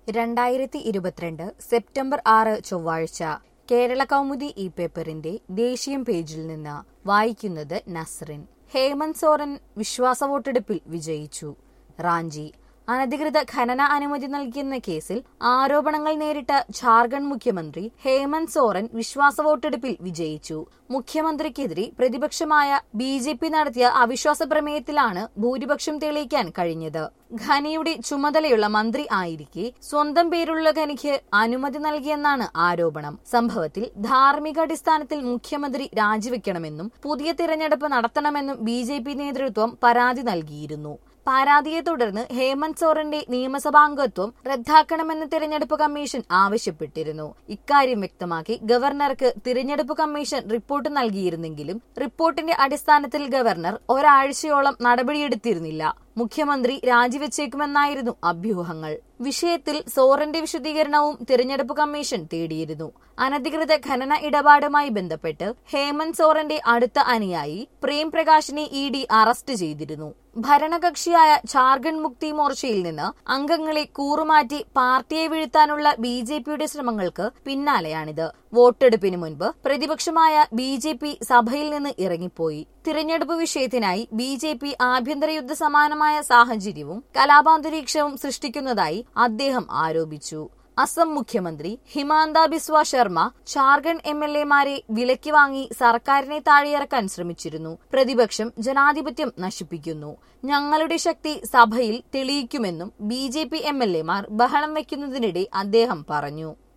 രണ്ടായിരത്തി ഇരുപത്തിരണ്ട് സെപ്റ്റംബർ ആറ് ചൊവ്വാഴ്ച കേരള കൗമുദി ഈ പേപ്പറിന്റെ ദേശീയം പേജിൽ നിന്ന് വായിക്കുന്നത് നസ്റിൻ ഹേമന്ത് സോറൻ വിശ്വാസ വോട്ടെടുപ്പിൽ വിജയിച്ചു റാഞ്ചി അനധികൃത ഖനന അനുമതി നൽകിയെന്ന കേസിൽ ആരോപണങ്ങൾ നേരിട്ട ഝാർഖണ്ഡ് മുഖ്യമന്ത്രി ഹേമന്ത് സോറൻ വിശ്വാസ വോട്ടെടുപ്പിൽ വിജയിച്ചു മുഖ്യമന്ത്രിക്കെതിരെ പ്രതിപക്ഷമായ ബി ജെ പി നടത്തിയ അവിശ്വാസ പ്രമേയത്തിലാണ് ഭൂരിപക്ഷം തെളിയിക്കാൻ കഴിഞ്ഞത് ഖനിയുടെ ചുമതലയുള്ള മന്ത്രി ആയിരിക്കെ സ്വന്തം പേരുള്ള ഖനിക്ക് അനുമതി നൽകിയെന്നാണ് ആരോപണം സംഭവത്തിൽ ധാർമ്മികാടിസ്ഥാനത്തിൽ മുഖ്യമന്ത്രി രാജിവെക്കണമെന്നും പുതിയ തിരഞ്ഞെടുപ്പ് നടത്തണമെന്നും ബി നേതൃത്വം പരാതി നൽകിയിരുന്നു പരാതിയെ തുടർന്ന് ഹേമന്ത് സോറന്റെ നിയമസഭാംഗത്വം റദ്ദാക്കണമെന്ന് തിരഞ്ഞെടുപ്പ് കമ്മീഷൻ ആവശ്യപ്പെട്ടിരുന്നു ഇക്കാര്യം വ്യക്തമാക്കി ഗവർണർക്ക് തിരഞ്ഞെടുപ്പ് കമ്മീഷൻ റിപ്പോർട്ട് നൽകിയിരുന്നെങ്കിലും റിപ്പോർട്ടിന്റെ അടിസ്ഥാനത്തിൽ ഗവർണർ ഒരാഴ്ചയോളം നടപടിയെടുത്തിരുന്നില്ല മുഖ്യമന്ത്രി രാജിവെച്ചേക്കുമെന്നായിരുന്നു അഭ്യൂഹങ്ങൾ വിഷയത്തിൽ സോറന്റെ വിശദീകരണവും തിരഞ്ഞെടുപ്പ് കമ്മീഷൻ തേടിയിരുന്നു അനധികൃത ഖനന ഇടപാടുമായി ബന്ധപ്പെട്ട് ഹേമന്ത് സോറന്റെ അടുത്ത അനുയായി പ്രേം പ്രകാശിനെ ഇ ഡി അറസ്റ്റ് ചെയ്തിരുന്നു ഭരണകക്ഷിയായ ഝാർഖണ്ഡ് മുക്തി മോർച്ചയിൽ നിന്ന് അംഗങ്ങളെ കൂറുമാറ്റി പാർട്ടിയെ വീഴ്ത്താനുള്ള ബി ജെ പിയുടെ ശ്രമങ്ങൾക്ക് പിന്നാലെയാണിത് വോട്ടെടുപ്പിന് മുൻപ് പ്രതിപക്ഷമായ ബി ജെ പി സഭയിൽ നിന്ന് ഇറങ്ങിപ്പോയി തിരഞ്ഞെടുപ്പ് വിഷയത്തിനായി ബി ജെ പി ആഭ്യന്തര യുദ്ധ സമാനമായ സാഹചര്യവും കലാപാന്തരീക്ഷവും സൃഷ്ടിക്കുന്നതായി അദ്ദേഹം ആരോപിച്ചു അസം മുഖ്യമന്ത്രി ഹിമാന്ത ബിസ്വ ശർമ്മ ഝാർഖണ്ഡ് എം എൽ എമാരെ വിലയ്ക്ക് വാങ്ങി സർക്കാരിനെ താഴെയിറക്കാൻ ശ്രമിച്ചിരുന്നു പ്രതിപക്ഷം ജനാധിപത്യം നശിപ്പിക്കുന്നു ഞങ്ങളുടെ ശക്തി സഭയിൽ തെളിയിക്കുമെന്നും B J P M L എമാർ ബഹളം വയ്ക്കുന്നതിനിടെ അദ്ദേഹം പറഞ്ഞു